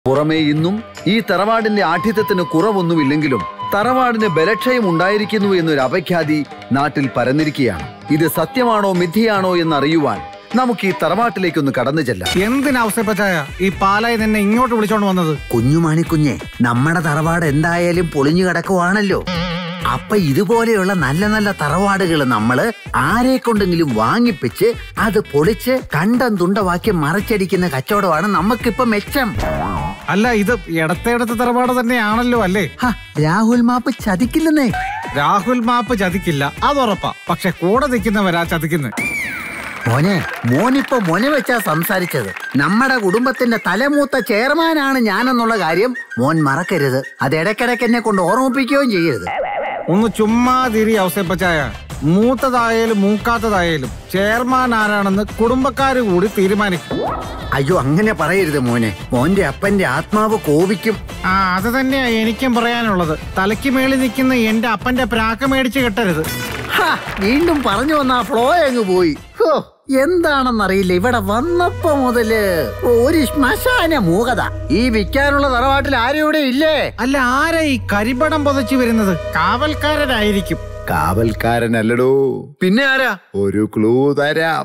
പുറമേ ഇന്നും ഈ തറവാടിന്റെ ആഠ്യത്വത്തിന് കുറവൊന്നുമില്ലെങ്കിലും തറവാടിന് ബലക്ഷയം ഉണ്ടായിരിക്കുന്നു എന്നൊരു അപഖ്യാതി നാട്ടിൽ പരന്നിരിക്കുകയാണ് ഇത് സത്യമാണോ മിഥ്യയാണോ എന്നറിയുവാൻ നമുക്ക് ഈ തറവാട്ടിലേക്കൊന്ന് കടന്നു ചെല്ലാം എന്തിനാവശ്യപ്പെട്ടായ ഈ പാലായി നിന്നെ ഇങ്ങോട്ട് വിളിച്ചോണ്ട് വന്നത് കുഞ്ഞുമണിക്കുഞ്ഞെ നമ്മുടെ തറവാട് എന്തായാലും പൊളിഞ്ഞു കിടക്കുവാണല്ലോ അപ്പൊ ഇതുപോലെയുള്ള നല്ല നല്ല തറവാടുകൾ നമ്മള് ആരെ കൊണ്ടെങ്കിലും വാങ്ങിപ്പിച്ച് അത് പൊളിച്ച് കണ്ടം തുണ്ടവാക്കി മറച്ചടിക്കുന്ന കച്ചവടമാണ് നമുക്കിപ്പൊ മെച്ചം അല്ല ഇത് ഇടത്തേടത്തെ തറവാട് തന്നെയാണല്ലോ അല്ലേ ഹ, രാഹുൽ മാപ്പ് ചതിക്കില്ലെന്നേ രാഹുൽ മാപ്പ് ചതിക്കില്ല അതുറപ്പാ പക്ഷെ കൂടെ നിൽക്കുന്നവരാ ചതിക്കുന്നത് മോനെ മോനിപ്പോ മോനെ വെച്ചാ സംസാരിച്ചത് നമ്മുടെ കുടുംബത്തിന്റെ തലമൂത്ത ചെയർമാനാണ് ഞാനെന്നുള്ള കാര്യം മോൻ മറക്കരുത് അത് ഇടയ്ക്കിടയ്ക്ക് എന്നെ കൊണ്ട് ഓർമ്മിപ്പിക്കുകയും ചെയ്യരുത് ഒന്ന് ചുമ്മാ തിരി ഔസേപ്പച്ചായ മൂത്തതായാലും മൂക്കാത്തതായാലും ചെയർമാൻ ആരാണെന്ന് കുടുംബക്കാര് കൂടി തീരുമാനിക്കും അയ്യോ അങ്ങനെ പറയരുത് മോനെ മോന്റെ അപ്പന്റെ ആത്മാവ് കോപിക്കും ആ അത് തന്നെയാ എനിക്കും പറയാനുള്ളത് തലയ്ക്ക് മേളിൽ നിൽക്കുന്ന എന്റെ അപ്പന്റെ പ്രാക്ക് മേടിച്ച് കെട്ടരുത് ഹാ, വീണ്ടും പറഞ്ഞു വന്ന ആ ഫ്ലോ അങ്ങ് പോയി ഹോ, എന്താണെന്നറിയില്ല ഇവിടെ വന്നപ്പോ മുതല് ഒരു ശ്മശാന മൂകത ഈ വിൽക്കാനുള്ള തറവാട്ടിൽ ആരും ഇവിടെ ഇല്ലേ അല്ല ആരാ ഈ കരിപടം പൊതച്ചു വരുന്നത് കാവൽക്കാരനായിരിക്കും കാവൽക്കാരനല്ലടോ പിന്നെ ആരാ ഒരു ക്ലൂ തരാം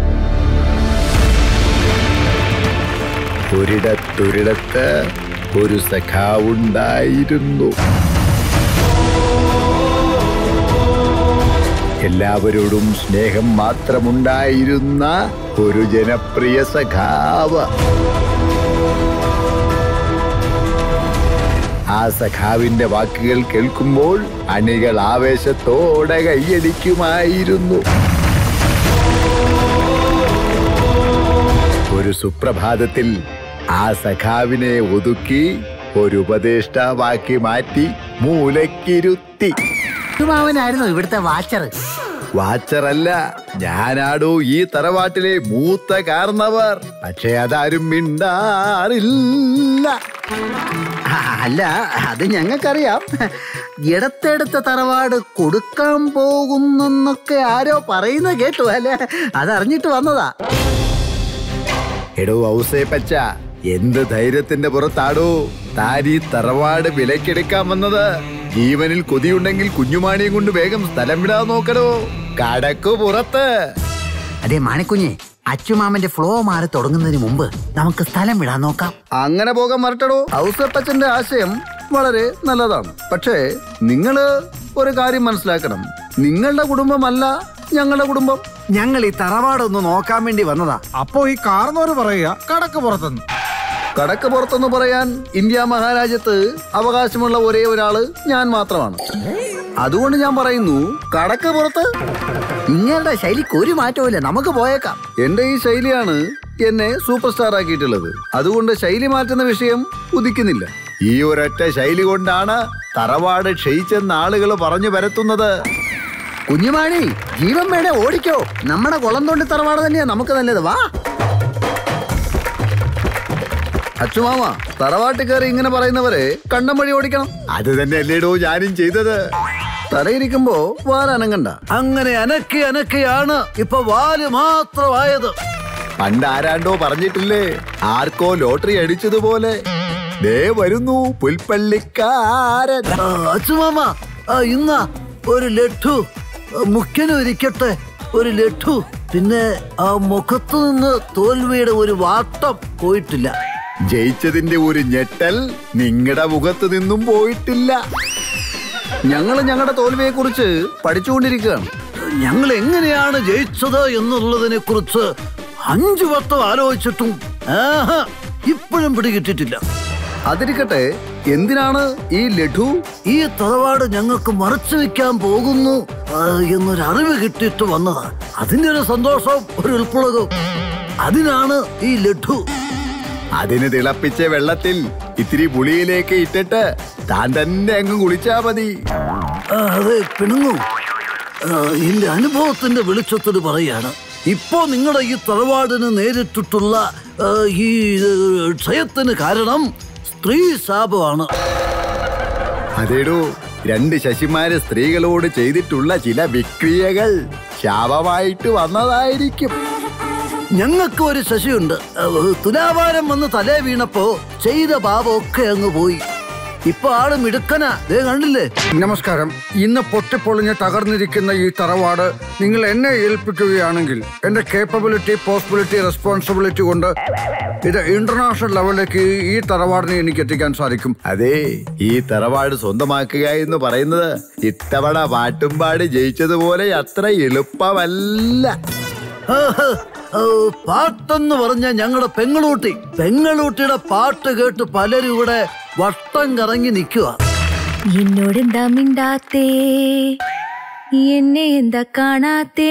ഒരിടത്തൊരിടത്ത് ഒരു സഖാവുണ്ടായിരുന്നു എല്ലാവരോടും സ്നേഹം മാത്രമുണ്ടായിരുന്ന ഒരു ജനപ്രിയ സഖാവ് ആ സഖാവിന്റെ വാക്കുകൾ കേൾക്കുമ്പോൾ അണികൾ ആവേശത്തോടെ കൈയടിക്കുമായിരുന്നു ഒരു സുപ്രഭാതത്തിൽ ആ സഖാവിനെ ഒതുക്കി ഒരു ഉപദേഷ്ടാവാക്കി മാറ്റി മൂലക്കിരുത്തി മാവനായിരുന്നു ഇവിടുത്തെ വാച്ചർ വാച്ചറല്ല ഞാനാടോ ഈ തറവാട്ടിലെ മൂത്ത കാരണവർ പക്ഷെ അതാരും മിണ്ടാറില്ല അല്ല അത് ഞങ്ങൾക്കറിയാം ഇടത്തെടുത്ത തറവാട് കൊടുക്കാൻ പോകുന്നെന്നൊക്കെ ആരോ പറയുന്നത് കേട്ടു അല്ലെ അതറിഞ്ഞിട്ട് വന്നതാ എടോ ഔസേ പച്ച എന്ത് ധൈര്യത്തിന്റെ പുറത്താടോ താൻ ഈ തറവാട് വിലക്കെടുക്കാൻ വന്നത് ജീവനിൽ കൊതിയുണ്ടെങ്കിൽ കുഞ്ഞുമാണിയും കൊണ്ട് വേഗം സ്ഥലം വിടാൻ നോക്കടോ കടക്കു പുറത്ത് അതെ മാണിക്കുഞ്ഞെ അച്ചുമാമന്റെ ഫ്ലോ മാറി തുടങ്ങുന്നതിന് മുമ്പ് നമുക്ക് സ്ഥലം വിടാൻ നോക്കാം അങ്ങനെ പോകാൻ മറട്ടടോ ഔസപ്പച്ചന്റെ ആശയം വളരെ നല്ലതാണ് പക്ഷേ നിങ്ങള് ഒരു കാര്യം മനസ്സിലാക്കണം നിങ്ങളുടെ കുടുംബമല്ല ഞങ്ങളുടെ കുടുംബം ഞങ്ങൾ ഈ തറവാടൊന്ന് നോക്കാൻ വേണ്ടി വന്നതാ അപ്പോ ഈ കാർന്നോര് പറയുക കടക്ക് പുറത്തുനിന്ന് കടക്ക് പുറത്തെന്ന് പറയാൻ ഇന്ത്യ മഹാരാജ്യത്ത് അവകാശമുള്ള ഒരേ ഒരാള് ഞാൻ മാത്രമാണ് അതുകൊണ്ട് ഞാൻ പറയുന്നു കടക്ക് പുറത്ത് നിങ്ങളുടെ ശൈലിക്ക് ഒരു മാറ്റവും നമുക്ക് പോയേക്കാം എന്റെ ഈ ശൈലിയാണ് എന്നെ സൂപ്പർ സ്റ്റാർ ആക്കിയിട്ടുള്ളത് അതുകൊണ്ട് ശൈലി മാറ്റുന്ന വിഷയം ഉദിക്കുന്നില്ല ഈ ഒരൊറ്റ ശൈലി കൊണ്ടാണ് തറവാട് ക്ഷയിച്ചെന്ന് ആളുകൾ പറഞ്ഞു പരത്തുന്നത് കുഞ്ഞുമാണി ജീവൻ വേണേ ഓടിക്കോ നമ്മുടെ കുളം തൊണ്ടി തറവാട് തന്നെയാ നമുക്ക് നല്ലത് വാ അച്ചുമാമ തറവാട്ടിൽ കയറി ഇങ്ങനെ പറയുന്നവരെ കണ്ടം വഴി ഓടിക്കണം അത് തന്നെ അല്ലേടോ ഞാനും ചെയ്തത് തലയിരിക്കുമ്പോ വാൽ അനങ്ങണ്ട അങ്ങനെ അനക്കി അനക്കിയാണ് ഇപ്പൊ വാല് മാത്രമായത് പണ്ട് ആരാണ്ടോ പറഞ്ഞിട്ടില്ലേ ആർക്കോ ലോട്ടറി അടിച്ചതുപോലെ ദേ വരുന്നു പുൽപ്പള്ളിക്കാരൻ അച്ചുമാമ ഇന്ന ഒരു ലഡു മുഖ്യനും ഇരിക്കട്ടെ ഒരു ലഡു പിന്നെ ആ മുഖത്തു നിന്ന് തോൽവിയുടെ ഒരു വാട്ടം പോയിട്ടില്ല ജയിച്ചതിന്റെ ഒരു ഞെട്ടൽ നിങ്ങളുടെ മുഖത്ത് നിന്നും പോയിട്ടില്ല ഞങ്ങൾ ഞങ്ങളുടെ തോൽവിയെ കുറിച്ച് പഠിച്ചുകൊണ്ടിരിക്കുകയാണ് ഞങ്ങൾ എങ്ങനെയാണ് ജയിച്ചത് എന്നുള്ളതിനെ കുറിച്ച് അഞ്ചു വട്ടം ആലോചിച്ചിട്ടും ആഹാ, ഇപ്പോഴും പിടികിട്ടിട്ടില്ല അതിരിക്കട്ടെ എന്തിനാണ് ഈ ലഡു ഈ തറവാട് ഞങ്ങൾക്ക് മറച്ചു വെക്കാൻ പോകുന്നു ആ, എന്നൊരു അറിവ് കിട്ടിയിട്ട് വന്നതാണ് അതിന്റെ ഒരു സന്തോഷം ഒരു ഉൾപ്പുളകും അതിനാണ് ഈ ലഡു അതിന് തിളപ്പിച്ച വെള്ളത്തിൽ ഇത്തിരി പുളിയിലേക്ക് ഇട്ടിട്ട് താൻ തന്നെ അങ്ങ് കുളിച്ചാ മതി ആ, അതെ പിണങ്ങു ആ, എന്റെ അനുഭവത്തിന്റെ വെളിച്ചത്തിൽ പറയാണ് ഇപ്പോ നിങ്ങളുടെ ഈ തറവാടിന് നേരിട്ടിട്ടുള്ള ആ, ഈ ഏ, ക്ഷയത്തിന് കാരണം സ്ത്രീ ശാപമാണ് അതേടോ രണ്ട് ശശിമാര് സ്ത്രീകളോട് ചെയ്തിട്ടുള്ള ചില വിക്രിയകൾ ശാപമായിട്ട് വന്നതായിരിക്കും ഞങ്ങൾക്ക് ഒരു ശശിയുണ്ട് ഏഹ്, തുലാഭാരം വന്ന് തലേ വീണപ്പോ ചെയ്ത പാപമൊക്കെ അങ്ങ് പോയി ഇപ്പൊ ആള് മിടുക്കനാ ദേ കണ്ടില്ലേ നമസ്കാരം ഇന്ന് പൊട്ടിപ്പൊളിഞ്ഞ് തകർന്നിരിക്കുന്ന ഈ തറവാട് നിങ്ങൾ എന്നെ ഏൽപ്പിക്കുകയാണെങ്കിൽ എന്റെ കേപ്പബിലിറ്റി പോസിബിലിറ്റി റെസ്പോൺസിബിലിറ്റി കൊണ്ട് ഇത് ഇന്റർനാഷണൽ ലെവലിലേക്ക് ഈ തറവാടിനെ എനിക്ക് എത്തിക്കാൻ സാധിക്കും അതെ ഈ തറവാട് സ്വന്തമാക്കുക എന്ന് പറയുന്നത് ഇത്തവണ പാട്ടുംപാടി ജയിച്ചതുപോലെ അത്ര എളുപ്പമല്ല ആഹ്, ഓ, പാട്ടെന്ന് പറഞ്ഞ ഞങ്ങളുടെ പെങ്ങളൂട്ടി പെങ്ങളൂട്ടിയുടെ പാട്ട് കേട്ട് പലരും ഇവിടെ വട്ടം കറങ്ങി നിൽക്കുക എന്നോടെന്താ മിണ്ടാത്തേ എന്നെ എന്താ കാണാത്തേ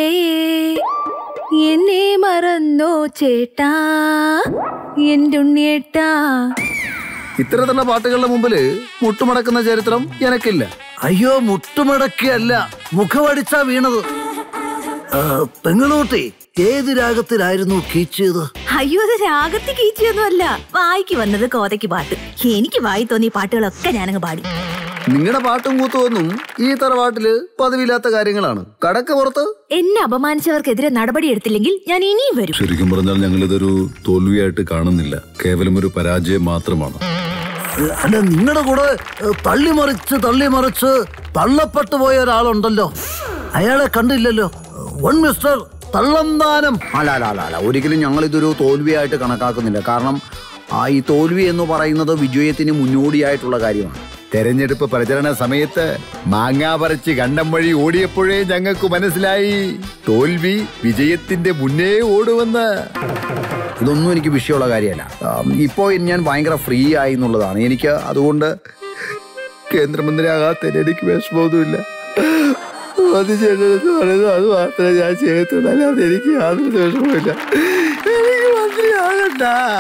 എന്നെ മറന്നോ ചേട്ടാ എന്റെ ഉണ്ണിയേട്ടാ ഇത്തരത്തിലുള്ള പാട്ടുകളുടെ മുമ്പില് മുട്ടുമടക്കുന്ന ചരിത്രം എനക്കില്ല അയ്യോ മുട്ടുമടക്കിയല്ല മുഖമടിച്ചാ വീണത് ആ, പെങ്ങളൂട്ടി ഏത് രാഗത്തിലായിരുന്നു കീച്ചിയത് അയ്യോ അത് രാഗത്തി കീച്ചിയൊന്നുമല്ല വായിക്ക് വന്നത് കോതയ്ക്ക് പാട്ട് എനിക്ക് വായി തോന്നിയ പാട്ടുകളൊക്കെ ഞാനങ്ങ് പാടി നിങ്ങളുടെ പാട്ടും കൂത്തുമൊന്നും ഈ തറവാട്ടില് പതിവില്ലാത്ത കാര്യങ്ങളാണ് കടക്ക് പുറത്ത് എന്നെ അപമാനിച്ചവർക്കെതിരെ നടപടി എടുത്തില്ലെങ്കിൽ ഞാൻ ഇനിയും വരും ശരിക്കും പറഞ്ഞാൽ ഞങ്ങൾ ഇതൊരു തോൽവിയായിട്ട് കാണുന്നില്ല കേവലം ഒരു പരാജയം മാത്രമാണ് അല്ല നിങ്ങളുടെ കൂടെ ഏ, തള്ളിമറിച്ച് തള്ളിമറിച്ച് തള്ളപ്പെട്ടു പോയ ഒരാളുണ്ടല്ലോ അയാളെ കണ്ടില്ലല്ലോ വൺ മിസ്റ്റർ തള്ളംതാനം അല്ല അല്ല അല്ല അല്ല ഒരിക്കലും ഞങ്ങൾ ഇതൊരു തോൽവിയായിട്ട് കണക്കാക്കുന്നില്ല കാരണം ആ ഈ തോൽവി എന്ന് പറയുന്നത് വിജയത്തിന് മുന്നോടിയായിട്ടുള്ള കാര്യമാണ് തെരഞ്ഞെടുപ്പ് പ്രചരണ സമയത്ത് മാങ്ങാ പറിച്ച് കണ്ടം വഴി ഓടിയപ്പോഴേ ഞങ്ങൾക്ക് മനസ്സിലായി തോൽവി വിജയത്തിന്റെ മുന്നേ ഓടുമെന്ന് ഇതൊന്നും എനിക്ക് വിഷയമുള്ള കാര്യമല്ല ആം, ഇപ്പോൾ ഞാൻ ഭയങ്കര ഫ്രീ ആയി എന്നുള്ളതാണ് എനിക്ക് അതുകൊണ്ട് കേന്ദ്രമന്ത്രിയാകാത്തതിന് എനിക്ക് വിഷമമൊന്നുമില്ല അത് ചെയ്യണമെന്ന് പറയുന്നത് അത് മാത്രമേ ഞാൻ ചെയ്യത്തുള്ളൂ അല്ലാതെ എനിക്ക് യാതൊരു വിഷമമില്ല എനിക്ക് മന്ത്രിയാകണ്ട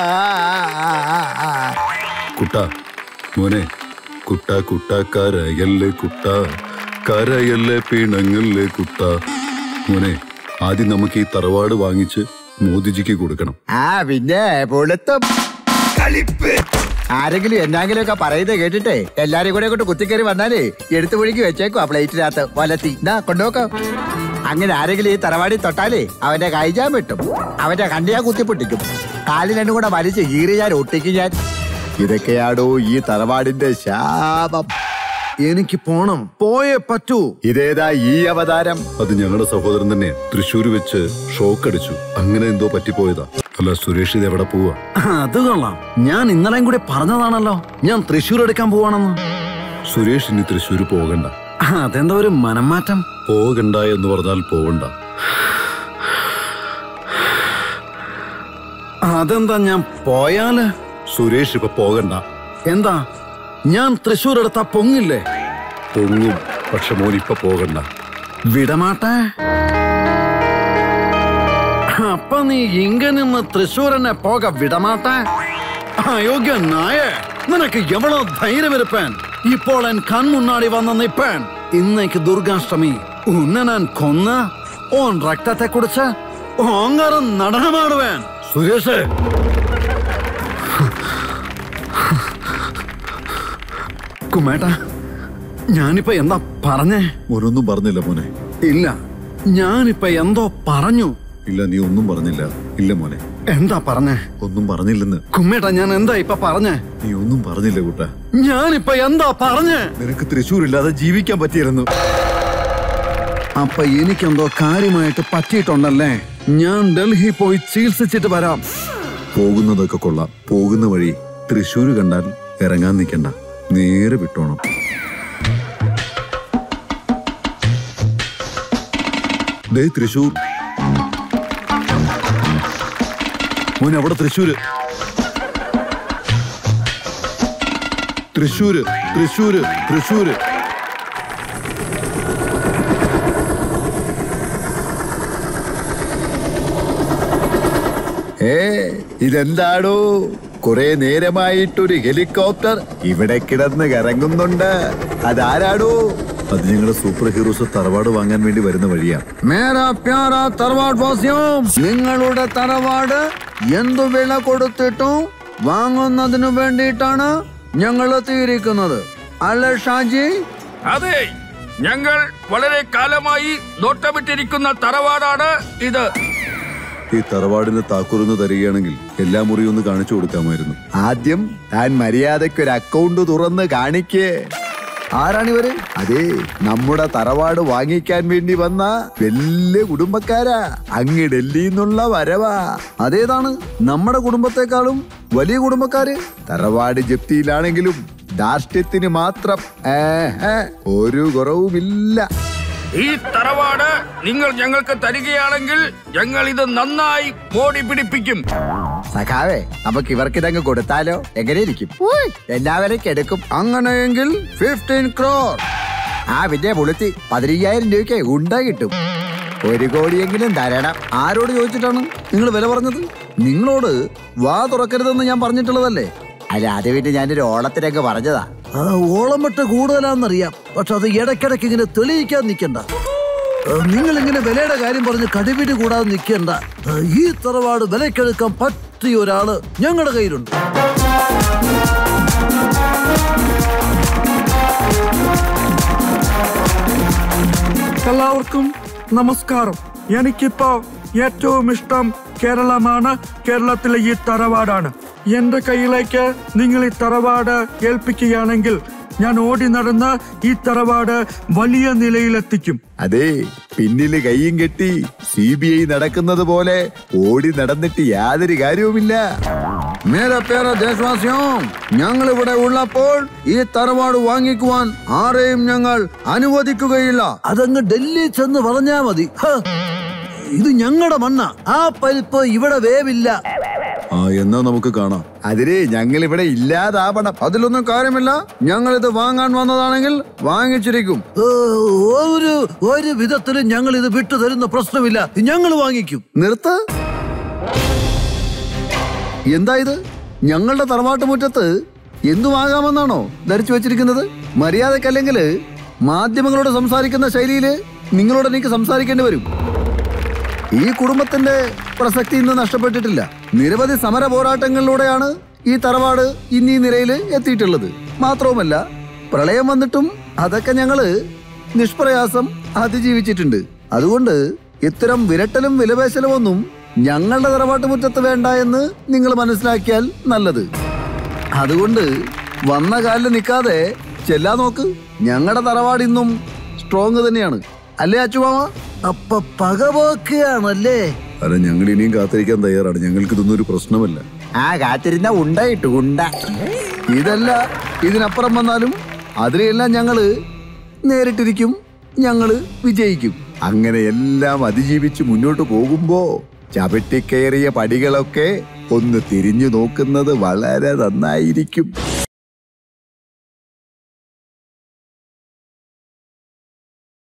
കുട്ട മോനെ കുട്ട കുട്ട കരയല്ലേ കുട്ട കരയല്ലേ പിണങ്ങല്ലേ കുട്ട മോനെ ആദ്യം നമുക്ക് ഈ തറവാട് വാങ്ങിച്ച് മോദിജിക്ക് കൊടുക്കണം ആ പിന്നെ പൊളുത്തും ആരെങ്കിലും എന്നാങ്കിലും ഒക്കെ പറയുന്നത് കേട്ടിട്ടേ എല്ലാരും കൂടെ കൊണ്ട് കുത്തിക്കറി വന്നാലേ എടുത്തു പൊഴിക്ക് വെച്ചേക്കും ആ പ്ലേറ്റിനകത്ത് വലത്തി എന്നാ കൊണ്ടുപോക്കാം അങ്ങനെ ആരെങ്കിലും ഈ തറവാടി തൊട്ടാലേ അവന്റെ കൈജാൻ വെട്ടും അവന്റെ കണ്ടിയാ കുത്തിപ്പൊട്ടിക്കും കാലിൽ രണ്ടും കൂടെ വലിച്ച് കീറി ഞാൻ ഒട്ടിക്കും ഞാൻ ഇതൊക്കെയാടോ ഈ തറവാടിന്റെ ശാപം എനിക്ക് പോണം പോയേ പറ്റൂ ഇതേതാ ഈ അവതാരം അത് ഞങ്ങളുടെ സഹോദരൻ തന്നെ തൃശ്ശൂർ വെച്ച് ഷോക്ക് അടിച്ചു അങ്ങനെ എന്തോ പറ്റിപ്പോയതാ അല്ല സുരേഷ് ഇത് എവിടെ പോവാ അത് കൊള്ളാം ഞാൻ ഇന്നലെയും കൂടി പറഞ്ഞതാണല്ലോ ഞാൻ തൃശ്ശൂർ എടുക്കാൻ പോവാണെന്ന് സുരേഷ് ഇനി തൃശ്ശൂർ പോകണ്ട അതെന്താ ഒരു മനംമാറ്റം പോകണ്ട എന്ന് പറഞ്ഞാൽ പോകണ്ട അതെന്താ ഞാൻ പോയാല് സുരേഷ് ഇപ്പൊ പോകണ്ട എന്താ ഞാൻ തൃശ്ശൂർ എടുത്താ പൊങ്ങില്ലേ പൊങ്ങും പക്ഷെ മോൻ ഇപ്പൊ പോകണ്ട വിടമാട്ടെ അപ്പൊ നീ ഇങ്ങ നിന്ന് തൃശ്ശൂരനെ പോക വിടമാട്ടെ അയോഗ്യ നായ നിനക്ക് എവളോ ധൈര്യമിരുപ്പാൻ ഇപ്പോൾ എൻ കൺമുന്നാടി വന്ന് നിപ്പാൻ ഇന്നേക്ക് ദുർഗാഷ്ടമി ഉന്നെ ഞാൻ കൊന്ന ഓൻ രക്തത്തെ കുടിച്ച് ഓങ്ങറും നടനമാടുവാൻ സുരേഷ് കുമേട്ട ഞാനിപ്പോ എന്താ പറഞ്ഞേ മോനൊന്നും പറഞ്ഞില്ല മോനെ ഇല്ല ഞാനിപ്പോ എന്തോ പറഞ്ഞു ഇല്ല നീ ഒന്നും പറഞ്ഞില്ല ഇല്ല മോനെ എന്താ പറഞ്ഞേ ഒന്നും പറഞ്ഞില്ലെന്ന് കുമ്മേട്ട ഞാൻ എന്താ ഇപ്പൊ പറഞ്ഞേ നീ ഒന്നും പറഞ്ഞില്ല കുട്ട ഞാനിപ്പൊ എന്താ പറഞ്ഞേ നിനക്ക് തൃശ്ശൂർ ഇല്ലാതെ ജീവിക്കാൻ പറ്റിയിരുന്നു അപ്പൊ എനിക്കെന്തോ കാര്യമായിട്ട് പറ്റിയിട്ടുണ്ടല്ലേ ഞാൻ ഡൽഹി പോയി ചികിത്സിച്ചിട്ട് വരാം പോകുന്നതൊക്കെ കൊള്ളാം പോകുന്ന വഴി തൃശ്ശൂർ കണ്ടാൽ ഇറങ്ങാൻ നിൽക്കണ്ട നേരെ വിട്ടോണം ദേ തൃശ്ശൂർ മോൻ അവിടെ തൃശ്ശൂര് തൃശ്ശൂര് തൃശ്ശൂര് തൃശ്ശൂര് ഏ ഇതെന്താടോ കുറെ നേരമായിട്ടൊരു ഹെലികോപ്റ്റർ ഇവിടെ കിടന്ന് കറങ്ങുന്നുണ്ട് അതാരാടോ അത് ഞങ്ങളുടെ സൂപ്പർ ഹീറോസ് തറവാട് വാങ്ങാൻ വേണ്ടി വരുന്ന വഴിയാ മേരാ പ്യാരാ തറവാട് വാസ്യം നിങ്ങളുടെ തറവാട് എന്തു വില കൊടുത്തിട്ടും വാങ്ങുന്നതിനു വേണ്ടിയിട്ടാണ് ഞങ്ങൾ എത്തിയിരിക്കുന്നത് അല്ലേ ഷാജി അതെ ഞങ്ങൾ വളരെ കാലമായി നോട്ടമിട്ടിരിക്കുന്ന തറവാടാണ് ഇത് ഈ തറവാടിന് താക്കൂറൊന്ന് തരികയാണെങ്കിൽ എല്ലാ മുറിയും ഒന്ന് കാണിച്ചു കൊടുക്കാമായിരുന്നു ആദ്യം താൻ മര്യാദയ്ക്ക് ഒരു അക്കൗണ്ട് തുറന്ന് കാണിക്കേ ആരാണിവര് അതെ നമ്മുടെ തറവാട് വാങ്ങിക്കാൻ വേണ്ടി വന്ന വലിയ കുടുംബക്കാരാ അങ്ങ് ഡൽഹിയിൽ നിന്നുള്ള വരവാ അതേതാണ് നമ്മുടെ കുടുംബത്തെക്കാളും വലിയ കുടുംബക്കാര് തറവാട് ജപ്തിയിലാണെങ്കിലും ധാർഷ്ട്യത്തിന് മാത്രം ഏഹ്, ഒരു കുറവുമില്ല ഈ തറവാട് നിങ്ങൾ ഞങ്ങൾക്ക് തരികയാണെങ്കിൽ ഞങ്ങൾ ഇത് നന്നായി മോടി പിടിപ്പിക്കും സഖാവേ നമുക്ക് ഇവർക്കിതങ്ങ് കൊടുത്താലോ എങ്ങനെയിരിക്കും എല്ലാവരും എടുക്കും അങ്ങനെയെങ്കിൽ ഫിഫ്റ്റീൻ ക്രോർ ആ പിന്നെ പുളുത്തി പതിനയ്യായിരം രൂപയ്ക്ക് ഉണ്ട കിട്ടും ഒരു കോടിയെങ്കിലും തരണം ആരോട് ചോദിച്ചിട്ടാണ് നിങ്ങൾ വില പറഞ്ഞത് നിങ്ങളോട് വാ തുറക്കരുതെന്ന് ഞാൻ പറഞ്ഞിട്ടുള്ളതല്ലേ അല്ല അത് പിന്നെ ഞാനൊരു ഓളത്തിനൊക്കെ പറഞ്ഞതാ ആ, ഓളം വെട്ട് കൂടുതലാണെന്നറിയാം പക്ഷെ അത് ഇടയ്ക്കിടയ്ക്ക് ഇങ്ങനെ തെളിയിക്കാൻ നിൽക്കണ്ട നിങ്ങൾ ഇങ്ങനെ വിലയുടെ കാര്യം പറഞ്ഞ് കടിപിടി കൂടാതെ നിൽക്കണ്ട ആ, ഈ തറവാട് വിലക്കെടുക്കാൻ പറ്റിയ ഒരാള് ഞങ്ങളുടെ കയ്യിലുണ്ട് എല്ലാവർക്കും നമസ്കാരം എനിക്കിപ്പോ ഏറ്റവും ഇഷ്ടം കേരളമാണ് കേരളത്തിലെ ഈ തറവാടാണ് എന്റെ കയ്യിലേക്ക് നിങ്ങൾ ഈ തറവാട് ഏൽപ്പിക്കുകയാണെങ്കിൽ ഞാൻ ഓടി നടന്ന് ഈ തറവാട് വലിയ നിലയിലെത്തിക്കും അതെ പിന്നില് കൈയും കെട്ടി സി ബി ഐ നടക്കുന്നത് പോലെ ഓടി നടന്നിട്ട് യാതൊരു കാര്യവുമില്ല മേരെ പേര ദേശവാസിയും ഞങ്ങൾ ഇവിടെ ഉള്ളപ്പോൾ ഈ തറവാട് വാങ്ങിക്കുവാൻ ആരെയും ഞങ്ങൾ അനുവദിക്കുകയില്ല അതങ്ങ് ഡൽഹി ചെന്ന് പറഞ്ഞാ മതി ഹ, ഇത് ഞങ്ങളുടെ മണ്ണ ആ പരിപ്പ് ഇവിടെ വേവില്ല ആ എന്നാ നമുക്ക് കാണാം അതിന് ഞങ്ങൾ ഇവിടെ ഇല്ലാതാവണം അതിലൊന്നും കാര്യമില്ല ഞങ്ങൾ ഇത് വാങ്ങാൻ വന്നതാണെങ്കിൽ വാങ്ങിച്ചിരിക്കും ഏ, ഒരു ഒരു വിധത്തിലും ഞങ്ങൾ ഇത് വിട്ടു തരുന്ന പ്രശ്നമില്ല ഞങ്ങൾ വാങ്ങിക്കും നിർത്ത് എന്താ ഇത് ഞങ്ങളുടെ തറവാട്ട് മുറ്റത്ത് എന്തുമാകാമെന്നാണോ ധരിച്ചു വെച്ചിരിക്കുന്നത് മര്യാദക്കല്ലെങ്കിൽ മാധ്യമങ്ങളോട് സംസാരിക്കുന്ന ശൈലിയിൽ നിങ്ങളോട് എനിക്ക് സംസാരിക്കേണ്ടി വരും ഈ കുടുംബത്തിന്റെ പ്രസക്തി ഇന്ന് നഷ്ടപ്പെട്ടിട്ടില്ല നിരവധി സമര പോരാട്ടങ്ങളിലൂടെയാണ് ഈ തറവാട് ഇന്ന് ഈ നിലയിൽ എത്തിയിട്ടുള്ളത് മാത്രവുമല്ല പ്രളയം വന്നിട്ടും അതൊക്കെ ഞങ്ങള് നിഷ്പ്രയാസം അതിജീവിച്ചിട്ടുണ്ട് അതുകൊണ്ട് ഇത്തരം വിരട്ടലും വിലപേശലും ഒന്നും ഞങ്ങളുടെ തറവാട്ട് മുറ്റത്ത് വേണ്ട എന്ന് നിങ്ങൾ മനസ്സിലാക്കിയാൽ നല്ലത് അതുകൊണ്ട് വന്ന കാലിൽ നിൽക്കാതെ ചെല്ലാ നോക്ക് ഞങ്ങളുടെ തറവാട് ഇന്നും സ്ട്രോങ് തന്നെയാണ് അല്ലേ അച്ചുമാമ അപ്പൊ പകപോക്കുകയാണല്ലേ അല്ല ഞങ്ങൾ ഇനിയും കാത്തിരിക്കാൻ തയ്യാറാണ് ഞങ്ങൾക്ക് ഇതൊന്നും ഒരു പ്രശ്നമല്ല ആ കാത്തിരുന്ന ഉണ്ട കിട്ടു ഉണ്ട ഇതല്ല ഇതിനപ്പുറം വന്നാലും അതിനെയെല്ലാം ഞങ്ങള് നേരിട്ടിരിക്കും ഞങ്ങള് വിജയിക്കും അങ്ങനെ എല്ലാം അതിജീവിച്ച് മുന്നോട്ട് പോകുമ്പോ ചവിട്ടിക്കയറിയ പടികളൊക്കെ ഒന്ന് തിരിഞ്ഞു നോക്കുന്നത് വളരെ നന്നായിരിക്കും